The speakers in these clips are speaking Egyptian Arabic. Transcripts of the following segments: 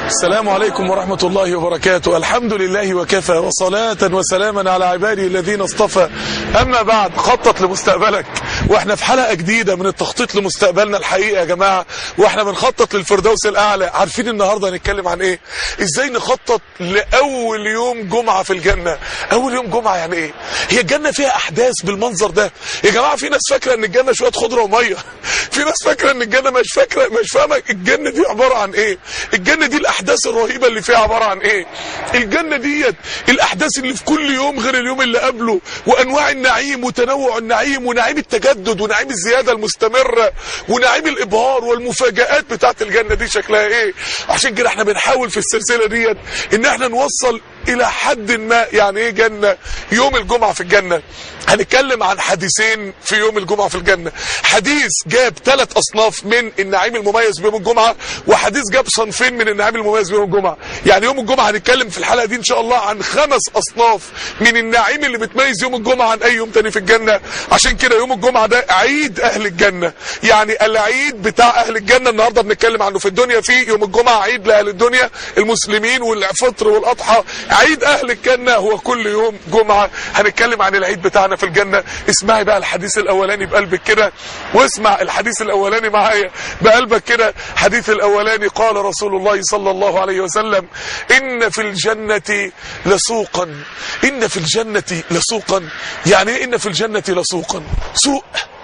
السلام عليكم ورحمة الله وبركاته الحمد لله وكفى وصلاة وسلاما على عبادي الذين اصطفى أما بعد خطط لمستقبلك واحنا في حلقة جديدة من التخطيط لمستقبلنا الحقيقة يا جماعة واحنا بنخطط للفردوس الأعلى عارفين النهاردة هنتكلم عن ايه ازاي نخطط لأول يوم جمعة في الجنة أول يوم جمعة يعني ايه هي الجنة فيها أحداث بالمنظر ده يا جماعة في ناس فاكرة ان الجنة شوية خضرة ومية في ناس فاكرة ان الجنة مش فاكرة مش فاهمة الجنة دي عبارة عن ايه الجنة دي الاحداث الرهيبه اللي فيها عباره عن ايه الجنه ديت الاحداث اللي في كل يوم غير اليوم اللي قبله وانواع النعيم وتنوع النعيم ونعيم التجدد ونعيم الزياده المستمره ونعيم الابهار والمفاجات بتاعت الجنه دي شكلها ايه عشان كده احنا بنحاول في السلسله ديت ان احنا نوصل الى حد ما يعني ايه جنه يوم الجمعه في الجنه هنتكلم عن حديثين في يوم الجمعه في الجنه حديث جاب ثلاث اصناف من النعيم المميز بيوم الجمعه وحديث جاب صنفين من النعيم المميز بيوم الجمعه يعني يوم الجمعه هنتكلم في الحلقه دي ان شاء الله عن خمس اصناف من النعيم اللي بتميز يوم الجمعه عن اي يوم تاني في الجنه عشان كده يوم الجمعه ده عيد اهل الجنه يعني العيد بتاع اهل الجنه النهارده بنتكلم عنه في الدنيا في يوم الجمعه عيد لاهل الدنيا المسلمين والفطر والاضحى عيد اهل الجنه هو كل يوم جمعه هنتكلم عن العيد بتاعنا في الجنه اسمعي بقى الحديث الاولاني بقلبك كده واسمع الحديث الاولاني معايا بقلبك كده حديث الاولاني قال رسول الله صلى الله عليه وسلم ان في الجنه لسوقا ان في الجنه لسوقا يعني ايه ان في الجنه لسوقا سوق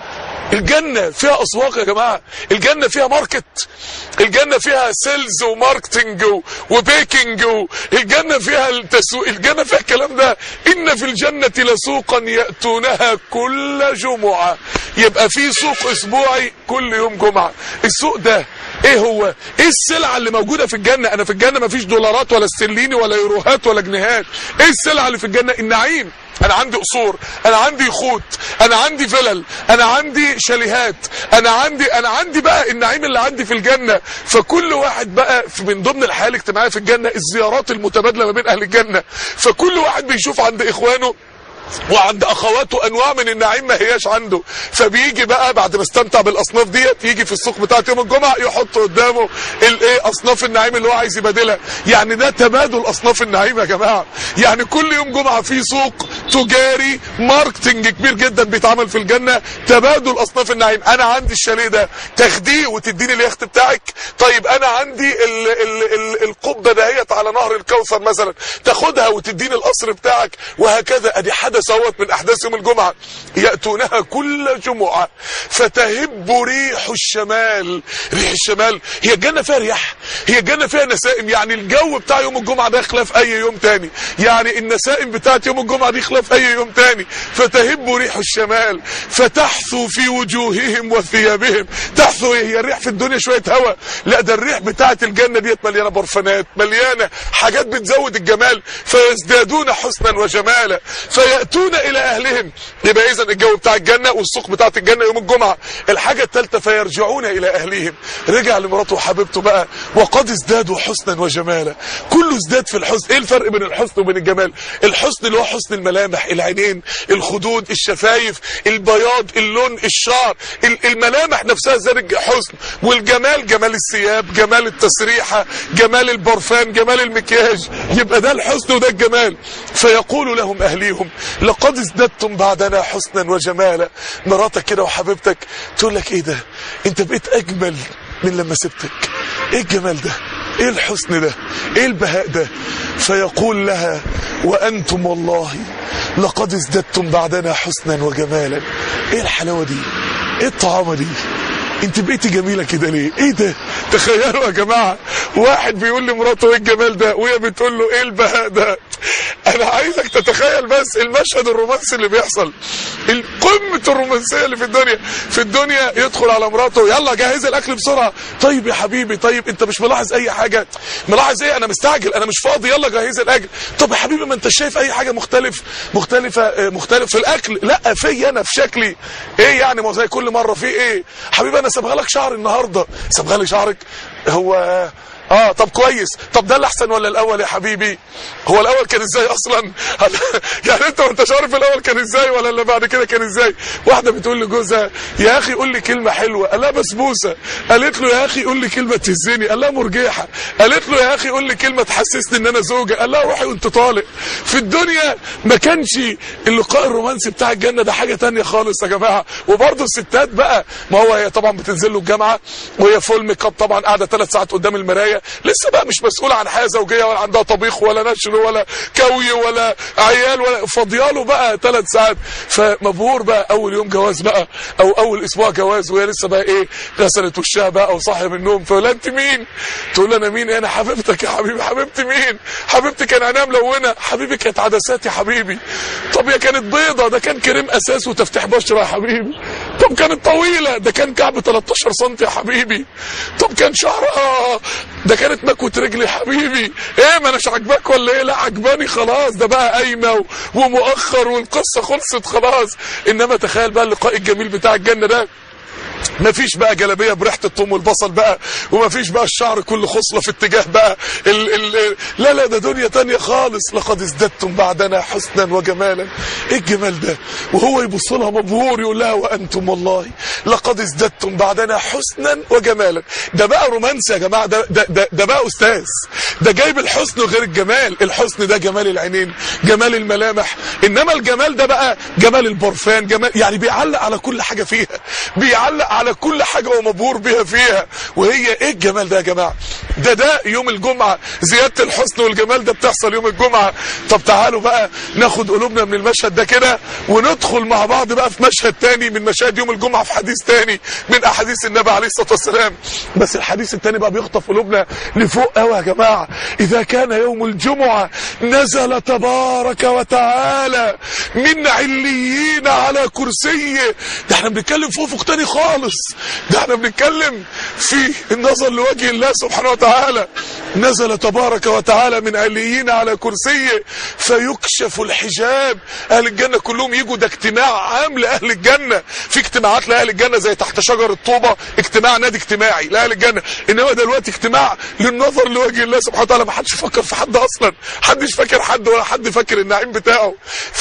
الجنة فيها أسواق يا جماعة الجنة فيها ماركت الجنة فيها سيلز وماركتنج وبيكنج الجنة فيها التسويق الجنة فيها الكلام ده إن في الجنة لسوقا يأتونها كل جمعة يبقى في سوق أسبوعي كل يوم جمعة السوق ده ايه هو ايه السلعة اللي موجودة في الجنة انا في الجنة مفيش دولارات ولا استرليني ولا يوروهات ولا جنيهات ايه السلعة اللي في الجنة النعيم انا عندي قصور انا عندي خوت انا عندي فلل انا عندي شاليهات انا عندي انا عندي بقى النعيم اللي عندي في الجنة فكل واحد بقى من ضمن الحياة الاجتماعية في الجنة الزيارات المتبادلة ما بين اهل الجنة فكل واحد بيشوف عند اخوانه وعند اخواته انواع من النعيم ما هياش عنده فبيجي بقى بعد ما استمتع بالاصناف ديت يجي في السوق بتاعت يوم الجمعه يحط قدامه الايه اصناف النعيم اللي هو عايز يبادلها يعني ده تبادل اصناف النعيم يا جماعه يعني كل يوم جمعه في سوق تجاري ماركتنج كبير جدا بيتعمل في الجنه تبادل اصناف النعيم انا عندي الشاليه ده تاخديه وتديني اليخت بتاعك طيب انا عندي ال ال ال القبه دهيت على نهر الكوثر مثلا تاخدها وتديني القصر بتاعك وهكذا ادي حدث اهوت من احداث يوم الجمعه ياتونها كل جمعه فتهب ريح الشمال ريح الشمال هي الجنه فيها رياح هي الجنه فيها نسائم يعني الجو بتاع يوم الجمعه ده خلاف اي يوم تاني يعني النسائم بتاعت يوم الجمعه دي خلاف اي يوم تاني فتهب ريح الشمال فتحثو في وجوههم وثيابهم تحثو هي الريح في الدنيا شويه هواء لا ده الريح بتاعت الجنه ديت مليانه برفانات مليانه حاجات بتزود الجمال فيزدادون حسنا وجمالا فياتون الى اهلهم يبقى اذا الجو بتاع الجنه والسوق بتاعت الجنه يوم الجمعه الحاجه الثالثه فيرجعون الى اهليهم رجع لمراته وحبيبته بقى وقد ازدادوا حسنا وجمالا كله ازداد في الحسن ايه الفرق بين الحسن وبين الجمال الحسن اللي هو حسن الملامح العينين الخدود الشفايف البياض اللون الشعر الملامح نفسها زاد حسن والجمال جمال الثياب جمال التسريحه جمال البرفان جمال المكياج يبقى ده الحسن وده الجمال فيقول لهم اهليهم لقد ازددتم بعدنا حسنا وجمالا مراتك كده وحبيبتك تقول لك ايه ده انت بقيت اجمل من لما سبتك ايه الجمال ده ايه الحسن ده ايه البهاء ده فيقول لها وانتم والله لقد ازددتم بعدنا حسنا وجمالا ايه الحلاوه دي ايه الطعامه دي انت بقيتي جميله كده ليه ايه ده تخيلوا يا جماعه واحد بيقول لمراته ايه الجمال ده وهي بتقول له ايه البهاء ده انا عايزك تتخيل بس المشهد الرومانسي اللي بيحصل القمه الرومانسيه اللي في الدنيا في الدنيا يدخل على مراته يلا جهز الاكل بسرعه طيب يا حبيبي طيب انت مش ملاحظ اي حاجه ملاحظ ايه انا مستعجل انا مش فاضي يلا جهز الاكل طب يا حبيبي ما انت شايف اي حاجه مختلف مختلفه مختلف في الاكل لا في انا في شكلي ايه يعني ما زي كل مره في ايه حبيبي انا صبغه لك شعر النهارده صبغه لي شعرك هو اه طب كويس طب ده اللي احسن ولا الاول يا حبيبي هو الاول كان ازاي اصلا يعني انت ما انتش عارف الاول كان ازاي ولا اللي بعد كده كان ازاي واحده بتقول لجوزها يا اخي قول لي كلمه حلوه قال لها بسبوسه قالت له يا اخي قول لي كلمه تهزني قال لها مرجيحه قالت له يا اخي قول لي كلمه تحسسني ان انا زوجه قال لها روحي وانت طالق في الدنيا ما كانش اللقاء الرومانسي بتاع الجنه ده حاجه تانية خالص يا جماعه وبرضه الستات بقى ما هو هي طبعا بتنزل له الجامعه وهي فول ميك اب طبعا قاعده ثلاث ساعات قدام المرايه لسه بقى مش مسؤوله عن حياه زوجيه ولا عندها طبيخ ولا نشر ولا كوي ولا عيال ولا فاضياله بقى ثلاث ساعات فمبهور بقى اول يوم جواز بقى او اول اسبوع جواز وهي لسه بقى ايه غسلت وشها بقى وصاحيه من النوم فقول انت مين تقول له انا مين انا حبيبتك يا حبيبي حبيبتي مين حبيبتي كان عينيها ملونه حبيبي كانت عدسات يا حبيبي طب يا كانت بيضه ده كان كريم اساس وتفتح بشره يا حبيبي طب كانت طويله ده كان كعب 13 سم يا حبيبي طب كان شعرها ده كانت مكوة رجلي يا حبيبي ايه ما اناش عاجباك ولا ايه لا عجباني خلاص ده بقى قايمه و- ومؤخر والقصه خلصت خلاص انما تخيل بقى اللقاء الجميل بتاع الجنه ده مفيش بقى جلابيه بريحه الثوم والبصل بقى ومفيش بقى الشعر كل خصله في اتجاه بقى ال ال لا لا ده دنيا تانية خالص لقد ازددتم بعدنا حسنا وجمالا ايه الجمال ده وهو يبص لها مبهور يقول لها وانتم والله لقد ازددتم بعدنا حسنا وجمالا ده بقى رومانسي يا جماعه ده ده ده, ده بقى استاذ ده جايب الحسن غير الجمال الحسن ده جمال العينين جمال الملامح انما الجمال ده بقى جمال البرفان جمال يعني بيعلق على كل حاجه فيها بيعلق على كل حاجه هو مبهور بيها فيها وهي ايه الجمال ده يا جماعه ده ده يوم الجمعه زياده الحسن والجمال ده بتحصل يوم الجمعه طب تعالوا بقى ناخد قلوبنا من المشهد ده كده وندخل مع بعض بقى في مشهد تاني من مشاهد يوم الجمعه في حديث تاني من احاديث النبي عليه الصلاه والسلام بس الحديث التاني بقى بيخطف قلوبنا لفوق قوي يا جماعه اذا كان يوم الجمعه نزل تبارك وتعالى من عليين على كرسيه ده احنا بنتكلم في افق تاني خالص ده احنا بنتكلم في النظر لوجه الله سبحانه وتعالى نزل تبارك وتعالى من عليين على كرسيه فيكشف الحجاب اهل الجنه كلهم يجوا ده اجتماع عام لاهل الجنه في اجتماعات لاهل الجنه زي تحت شجر الطوبه اجتماع نادي اجتماعي لاهل الجنه انما دلوقتي اجتماع للنظر لوجه الله سبحانه وتعالى ما حدش فكر في حد اصلا حدش فاكر حد ولا حد فاكر النعيم بتاعه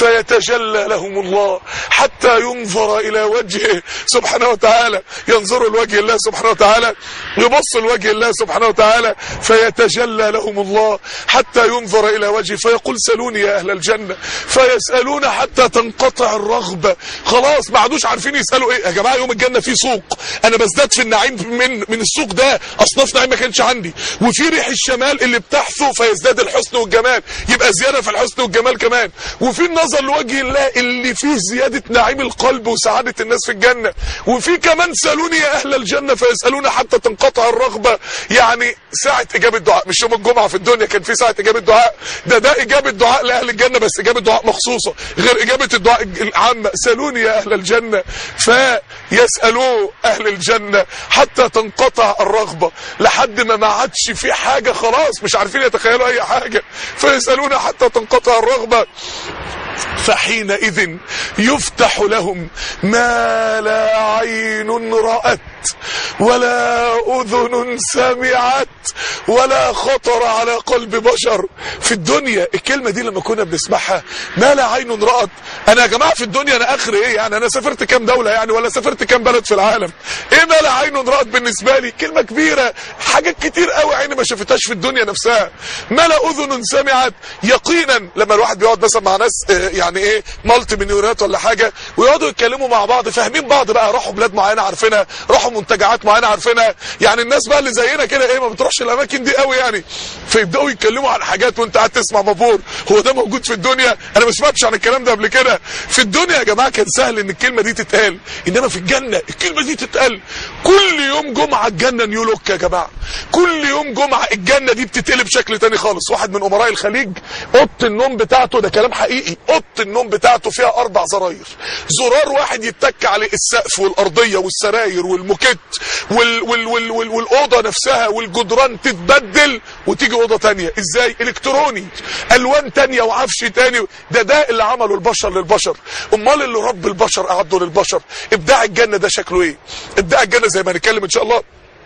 فيتجلى لهم الله حتى ينظر الى وجهه سبحانه وتعالى ينظروا لوجه الله سبحانه وتعالى يبص لوجه الله سبحانه وتعالى فيتجلى لهم الله حتى ينظر الى وجهه فيقول سلوني يا اهل الجنه فيسالون حتى تنقطع الرغبه خلاص ما عادوش عارفين يسالوا ايه يا جماعه يوم الجنه في سوق انا بزداد في النعيم من من السوق ده اصناف نعيم ما كانش عندي وفي ريح الشمال اللي بتحثو فيزداد الحسن والجمال يبقى زياده في الحسن والجمال كمان وفي النظر لوجه الله اللي فيه زياده نعيم القلب وسعاده الناس في الجنه وفي كمان سالوني يا اهل الجنه فيسالون حتى تنقطع الرغبه يعني ساعه اجابه دعاء مش يوم الجمعه في الدنيا كان في ساعه اجابه دعاء ده ده اجابه دعاء لاهل الجنه بس اجابه دعاء مخصوصه غير اجابه الدعاء العامه سالوني يا اهل الجنه فيسالوه اهل الجنه حتى تنقطع الرغبه لحد ما ما عادش في حاجه خلاص مش عارفين يتخيلوا اي حاجه فيسالون حتى تنقطع الرغبه فحينئذ يفتح لهم ما لا عين رأت ولا أذن سمعت ولا خطر على قلب بشر في الدنيا الكلمة دي لما كنا بنسمعها ما لا عين رأت أنا يا جماعة في الدنيا أنا آخر إيه يعني أنا سافرت كام دولة يعني ولا سافرت كام بلد في العالم إيه ما لا عين رأت بالنسبة لي كلمة كبيرة حاجات كتير قوي عيني ما شافتهاش في الدنيا نفسها ما لا أذن سمعت يقينا لما الواحد بيقعد مثلا مع ناس آه، يعني ايه مالتي مليونيرات ولا حاجه ويقعدوا يتكلموا مع بعض فاهمين بعض بقى راحوا بلاد معينه عارفينها راحوا منتجعات معينه عارفينها يعني الناس بقى اللي زينا كده ايه ما بتروحش الاماكن دي قوي يعني فيبداوا يتكلموا عن حاجات وانت قاعد تسمع مبهور هو ده موجود في الدنيا انا ما سمعتش عن الكلام ده قبل كده في الدنيا يا جماعه كان سهل ان الكلمه دي تتقال انما في الجنه الكلمه دي تتقال كل يوم جمعه الجنه نيو لوك يا جماعه كل يوم جمعه الجنه دي بتتقلب بشكل تاني خالص واحد من امراء الخليج اوضه النوم بتاعته ده كلام حقيقي اوضه النوم بتاعته فيها اربع زراير زرار واحد يتك عليه السقف والارضيه والسراير والموكيت وال وال وال وال والاوضه نفسها والجدران تتبدل وتيجي اوضه تانية ازاي الكتروني الوان تانية وعفش تاني ده ده اللي عمله البشر للبشر امال اللي رب البشر اعده للبشر ابداع الجنه ده شكله ايه ابداع الجنه زي ما هنتكلم ان شاء الله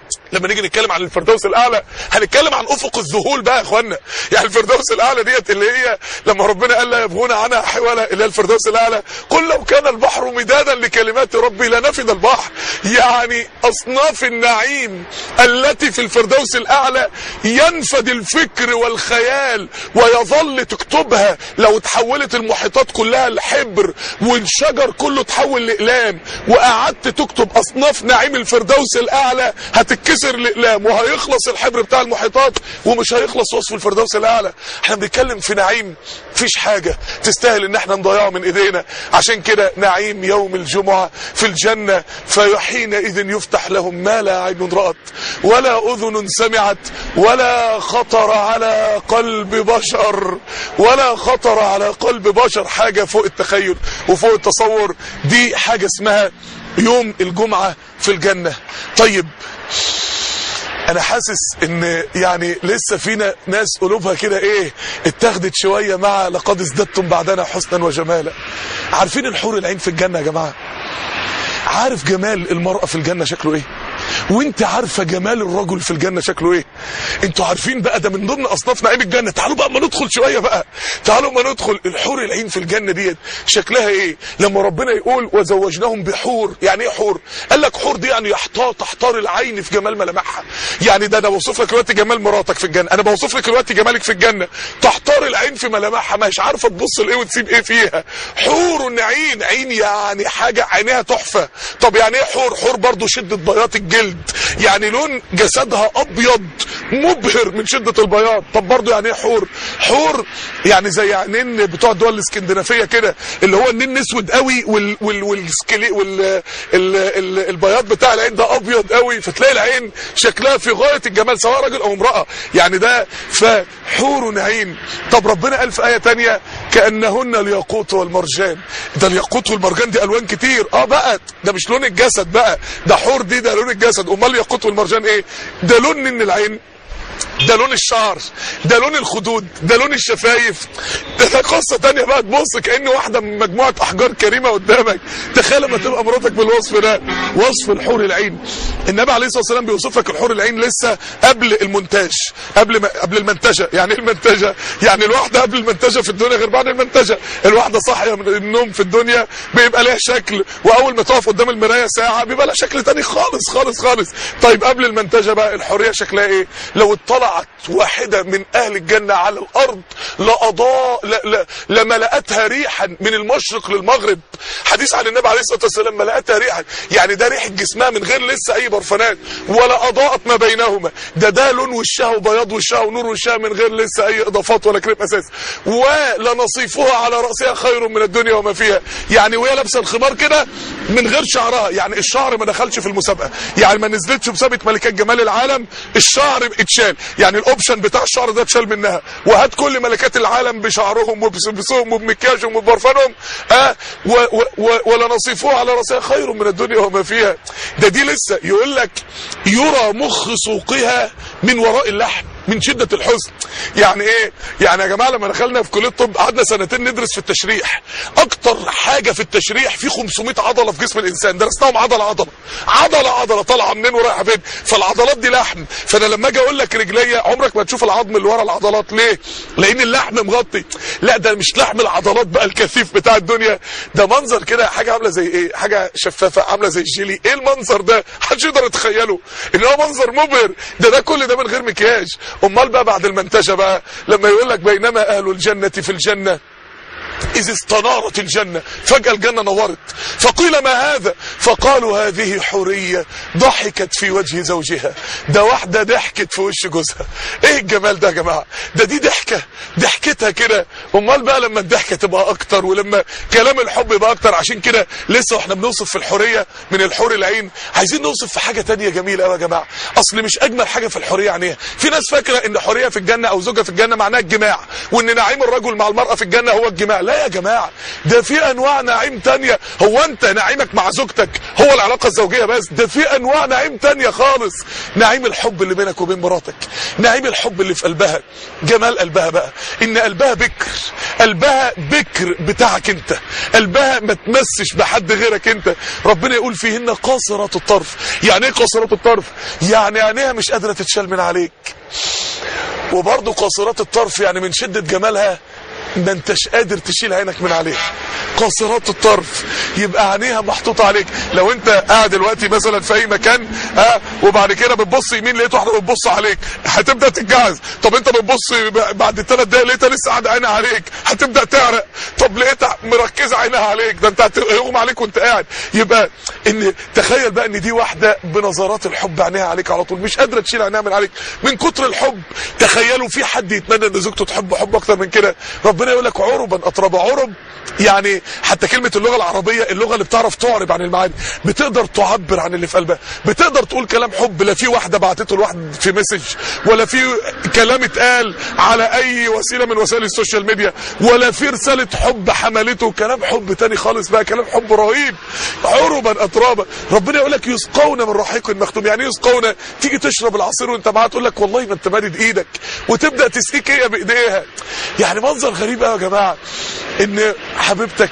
لما نيجي نتكلم عن الفردوس الاعلى هنتكلم عن افق الذهول بقى يا اخوانا يعني الفردوس الاعلى ديت اللي هي لما ربنا قال لا يبغون عنها حوالا اللي هي الفردوس الاعلى قل لو كان البحر مدادا لكلمات ربي لنفد البحر يعني اصناف النعيم التي في الفردوس الاعلى ينفد الفكر والخيال ويظل تكتبها لو تحولت المحيطات كلها لحبر والشجر كله تحول لاقلام وقعدت تكتب اصناف نعيم الفردوس الاعلى هتتكسر الاقلام وهيخلص الحبر بتاع المحيطات ومش هيخلص وصف الفردوس الاعلى احنا بنتكلم في نعيم مفيش حاجه تستاهل ان احنا نضيعه من ايدينا عشان كده نعيم يوم الجمعه في الجنه فحينئذ يفتح لهم ما لا عين رات ولا اذن سمعت ولا خطر على قلب بشر ولا خطر على قلب بشر حاجه فوق التخيل وفوق التصور دي حاجه اسمها يوم الجمعه في الجنه طيب انا حاسس ان يعني لسه فينا ناس قلوبها كده ايه اتاخدت شويه مع لقد ازددتم بعدنا حسنا وجمالا عارفين الحور العين في الجنه يا جماعه عارف جمال المرأة في الجنة شكله ايه وانت عارفة جمال الرجل في الجنة شكله ايه انتوا عارفين بقى ده من ضمن اصناف نعيم الجنة تعالوا بقى ما ندخل شوية بقى تعالوا ما ندخل الحور العين في الجنة ديت شكلها ايه لما ربنا يقول وزوجناهم بحور يعني ايه حور قال لك حور دي يعني يحتار تحتار العين في جمال ملامحها يعني ده انا بوصف لك دلوقتي جمال مراتك في الجنة انا بوصف لك دلوقتي جمالك في الجنة تحتار العين في ملامحها مش عارفة تبص لايه وتسيب ايه فيها حور عين عين يعني حاجة عينيها تحفة طب يعني ايه حور حور برضو شدة بياض الجلد يعني لون جسدها ابيض مبهر من شدة البياض طب برضو يعني ايه حور حور يعني زي عينين بتوع الدول الاسكندنافية كده اللي هو النين اسود قوي وال وال والسكلي وال ال ال البياض بتاع العين ده ابيض قوي فتلاقي العين شكلها في غاية الجمال سواء راجل او امرأة يعني ده فحور عين طب ربنا قال في آية تانية كأنهن الياقوت والمرجان ده الياقوت والمرجان دي الوان كتير اه بقى ده مش لون الجسد بقى ده حور دي ده لون الجسد امال الياقوت والمرجان ايه ده لون من العين ده لون الشعر ده لون الخدود ده لون الشفايف ده, ده قصه تانية بقى تبص كأن واحده من مجموعه احجار كريمه قدامك تخيل لما تبقى مراتك بالوصف ده وصف الحور العين النبي عليه الصلاه والسلام بيوصف لك الحور العين لسه قبل المونتاج قبل ما قبل المنتجه يعني ايه المنتجه يعني الواحده قبل المنتجه في الدنيا غير بعد المنتجه الواحده صاحيه من النوم في الدنيا بيبقى لها شكل واول ما تقف قدام المرايه ساعه بيبقى لها شكل تاني خالص خالص خالص طيب قبل المنتجه بقى الحوريه شكلها ايه لو اطلعت واحدة من أهل الجنة على الأرض لأضاء لا لا لملأتها ريحا من المشرق للمغرب حديث عن النبي عليه الصلاة والسلام ملأتها ريحا يعني ده ريحة جسمها من غير لسه أي برفانات ولا أضاءت ما بينهما ده ده لون وشها وبياض وشها ونور وشها من غير لسه أي إضافات ولا كريم أساس ولنصيفها على رأسها خير من الدنيا وما فيها يعني وهي لابسة الخمار كده من غير شعرها يعني الشعر ما دخلش في المسابقة يعني ما نزلتش مسابقة ملكات جمال العالم الشعر اتشال يعني الاوبشن بتاع الشعر ده اتشال منها وهات كل ملكات العالم بشعرهم وبلبسهم وبمكياجهم وببرفانهم اه و و و ولنصيفوها على راسها خير من الدنيا وما فيها ده دي لسه يقول لك يرى مخ سوقها من وراء اللحم من شدة الحزن يعني ايه يعني يا جماعة لما دخلنا في كلية الطب قعدنا سنتين ندرس في التشريح اكتر حاجة في التشريح في 500 عضلة في جسم الانسان درسناهم عضلة عضلة عضلة عضلة طالعة منين ورايحة فين فالعضلات دي لحم فانا لما اجي اقول لك رجليا عمرك ما تشوف العظم اللي ورا العضلات ليه لان اللحم مغطي لا ده مش لحم العضلات بقى الكثيف بتاع الدنيا ده منظر كده حاجة عاملة زي ايه حاجة شفافة عاملة زي الجيلي ايه المنظر ده محدش يقدر يتخيله ان هو منظر مبهر ده ده كل ده من غير مكياج امال بقى بعد المنتجه بقى لما يقول لك بينما اهل الجنه في الجنه إذ استنارت الجنة فجأة الجنة نورت فقيل ما هذا فقالوا هذه حورية ضحكت في وجه زوجها ده واحدة ضحكت في وش جوزها ايه الجمال ده يا جماعة ده دي ضحكة ضحكتها كده امال بقى لما الضحكة تبقى اكتر ولما كلام الحب يبقى اكتر عشان كده لسه واحنا بنوصف في الحورية من الحور العين عايزين نوصف في حاجة تانية جميلة قوي يا جماعة اصل مش اجمل حاجة في الحورية يعني ايه في ناس فاكرة ان حورية في الجنة او زوجة في الجنة معناها الجماع وان نعيم الرجل مع المرأة في الجنة هو الجماع لا يا جماعه ده في انواع نعيم تانية هو انت نعيمك مع زوجتك هو العلاقه الزوجيه بس ده في انواع نعيم تانية خالص نعيم الحب اللي بينك وبين مراتك نعيم الحب اللي في قلبها جمال قلبها بقى ان قلبها بكر قلبها بكر بتاعك انت قلبها ما تمسش بحد غيرك انت ربنا يقول فيهن قاصرات الطرف يعني ايه قاصرات الطرف يعني عينيها مش قادره تتشال من عليك وبرضه قاصرات الطرف يعني من شده جمالها ما انتش قادر تشيل عينك من عليها قاصرات الطرف يبقى عينيها محطوطه عليك لو انت قاعد دلوقتي مثلا في اي مكان ها وبعد كده بتبص يمين لقيت واحده بتبص عليك هتبدا تتجعز طب انت بتبص بعد ثلاث دقايق لقيتها لسه قاعده عينها عليك هتبدا تعرق طب لقيتها مركزه عينها عليك ده انت هيغمى عليك وانت قاعد يبقى ان تخيل بقى ان دي واحده بنظرات الحب عينيها عليك على طول مش قادره تشيل عينها من عليك من كتر الحب تخيلوا في حد يتمنى ان زوجته تحبه حب اكتر من كده ربنا يقول لك عربا اطربا عرب يعني حتى كلمة اللغة العربية اللغة اللي بتعرف تعرب عن المعاني بتقدر تعبر عن اللي في قلبها بتقدر تقول كلام حب لا في واحدة بعتته لواحد في مسج ولا في كلام اتقال على اي وسيلة من وسائل السوشيال ميديا ولا في رسالة حب حملته كلام حب تاني خالص بقى كلام حب رهيب عربا اترابا ربنا يقول لك يسقون من رحيق مختوم يعني يسقون تيجي تشرب العصير وانت معاه تقول لك والله ما انت مادد ايدك وتبدا تسقيك هي بايديها يعني منظر غريب قوي يا جماعه ان حبيبتك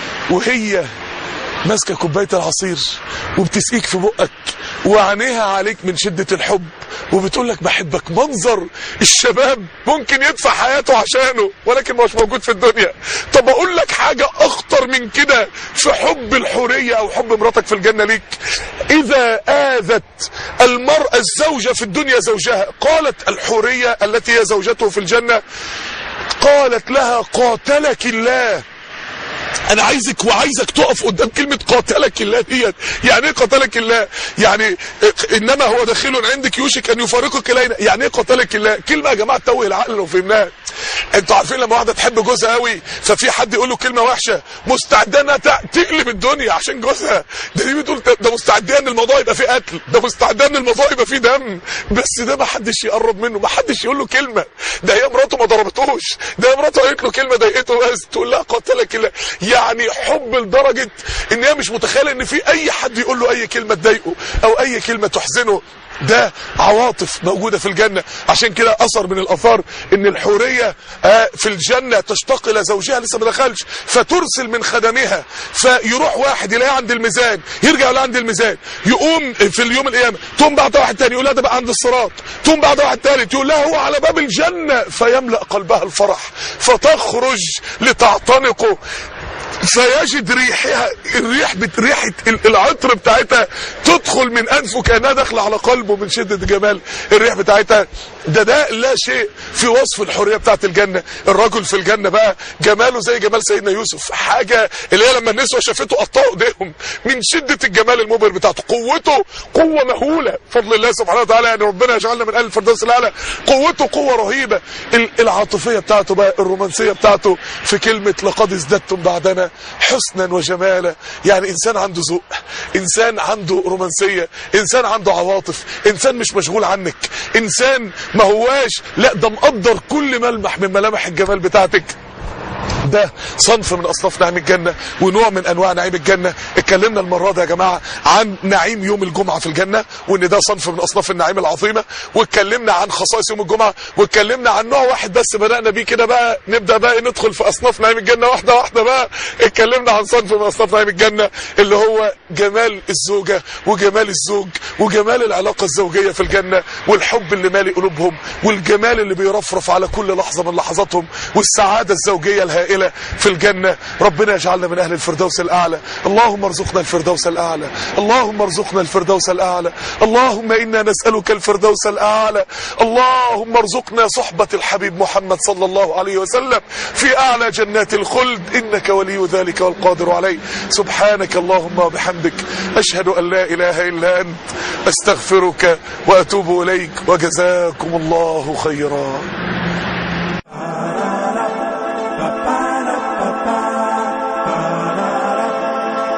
وهي ماسكه كوبايه العصير وبتسقيك في بقك وعينيها عليك من شده الحب وبتقول لك بحبك منظر الشباب ممكن يدفع حياته عشانه ولكن مش موجود في الدنيا طب اقول لك حاجه اخطر من كده في حب الحوريه او حب مراتك في الجنه ليك اذا اذت المراه الزوجه في الدنيا زوجها قالت الحوريه التي هي زوجته في الجنه قالت لها قاتلك الله انا عايزك وعايزك تقف قدام كلمة قاتلك الله ديت يعني ايه قاتلك الله يعني انما هو داخل عندك يوشك ان يفارقك الينا يعني ايه قاتلك الله كلمة يا جماعة توه العقل لو فهمناها انتوا عارفين لما واحدة تحب جوزها قوي ففي حد يقول له كلمة وحشة مستعدة انها تقلب الدنيا عشان جوزها ده دي بتقول ده مستعدة ان الموضوع يبقى فيه قتل ده مستعدة ان الموضوع يبقى فيه دم بس ده ما حدش يقرب منه ما حدش يقول له كلمة ده هي مراته ما ضربتوش ده هي مراته قالت له كلمة ضايقته بس تقول لها قاتلك الله يعني حب لدرجة ان هي مش متخيلة ان في اي حد يقول له اي كلمة تضايقه او اي كلمة تحزنه ده عواطف موجودة في الجنة عشان كده اثر من الاثار ان الحورية في الجنة تشتاق الى زوجها لسه ما دخلش فترسل من خدمها فيروح واحد يلاقيه عند الميزان يرجع يلاقيه عند الميزان يقوم في اليوم القيامة تقوم بعد واحد تاني يقول لها ده بقى عند الصراط تقوم بعد واحد تالت يقول لها هو على باب الجنة فيملأ قلبها الفرح فتخرج لتعتنقه فيجد ريحها الريح بت... ريحه العطر بتاعتها تدخل من انفه كانها داخله على قلبه من شده جمال الريح بتاعتها ده ده لا شيء في وصف الحريه بتاعت الجنه الرجل في الجنه بقى جماله زي جمال سيدنا يوسف حاجه اللي هي لما النسوه شافته قطعوا ايديهم من شده الجمال المبهر بتاعته قوته قوه مهوله فضل الله سبحانه وتعالى يعني ربنا يجعلنا من اهل الفردوس الاعلى قوته قوه رهيبه العاطفيه بتاعته بقى الرومانسيه بتاعته في كلمه لقد ازددتم بعدنا حسنا وجمالا يعني انسان عنده ذوق انسان عنده رومانسيه انسان عنده عواطف انسان مش مشغول عنك انسان ما هواش لا ده مقدر كل ملمح من ملامح الجمال بتاعتك ده صنف من اصناف نعيم الجنه ونوع من انواع نعيم الجنه اتكلمنا المره دي يا جماعه عن نعيم يوم الجمعه في الجنه وان ده صنف من اصناف النعيم العظيمه واتكلمنا عن خصائص يوم الجمعه واتكلمنا عن نوع واحد بس بدانا بيه كده بقى نبدا بقى ندخل في اصناف نعيم الجنه واحده واحده بقى اتكلمنا عن صنف من اصناف نعيم الجنه اللي هو جمال الزوجه وجمال الزوج وجمال العلاقه الزوجيه في الجنه والحب اللي مالي قلوبهم والجمال اللي بيرفرف على كل لحظه من لحظاتهم والسعاده الزوجيه الهائله في الجنة ربنا يجعلنا من أهل الفردوس الأعلى اللهم ارزقنا الفردوس الأعلى اللهم ارزقنا الفردوس الأعلى اللهم إنا نسألك الفردوس الأعلى اللهم ارزقنا صحبة الحبيب محمد صلى الله عليه وسلم في أعلى جنات الخلد إنك ولي ذلك والقادر عليه سبحانك اللهم وبحمدك أشهد أن لا إله إلا أنت أستغفرك وأتوب إليك وجزاكم الله خيرا